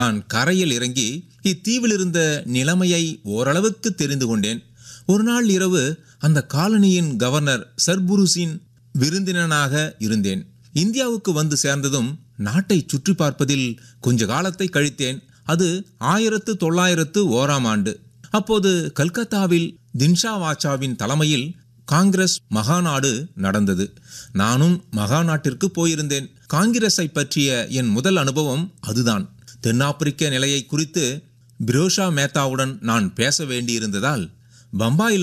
நான் கரையில் இறங்கி இத்தீவில் இருந்த நிலைமையை ஓரளவுக்கு தெரிந்து கொண்டேன் ஒரு நாள் இரவு அந்த காலனியின் கவர்னர் சர்புருஸின் விருந்தினனாக இருந்தேன் இந்தியாவுக்கு வந்து சேர்ந்ததும் நாட்டை சுற்றி பார்ப்பதில் கொஞ்ச காலத்தை கழித்தேன் அது ஆயிரத்து தொள்ளாயிரத்து ஓராம் ஆண்டு அப்போது கல்கத்தாவில் தின்ஷா வாச்சாவின் தலைமையில் காங்கிரஸ் மகாநாடு நடந்தது நானும் மகாநாட்டிற்கு போயிருந்தேன் காங்கிரஸை பற்றிய என் முதல் அனுபவம் அதுதான் தென்னாப்பிரிக்க நிலையை குறித்து பிரோஷா மேத்தாவுடன் நான் பேச வேண்டியிருந்ததால் பம்பாயில்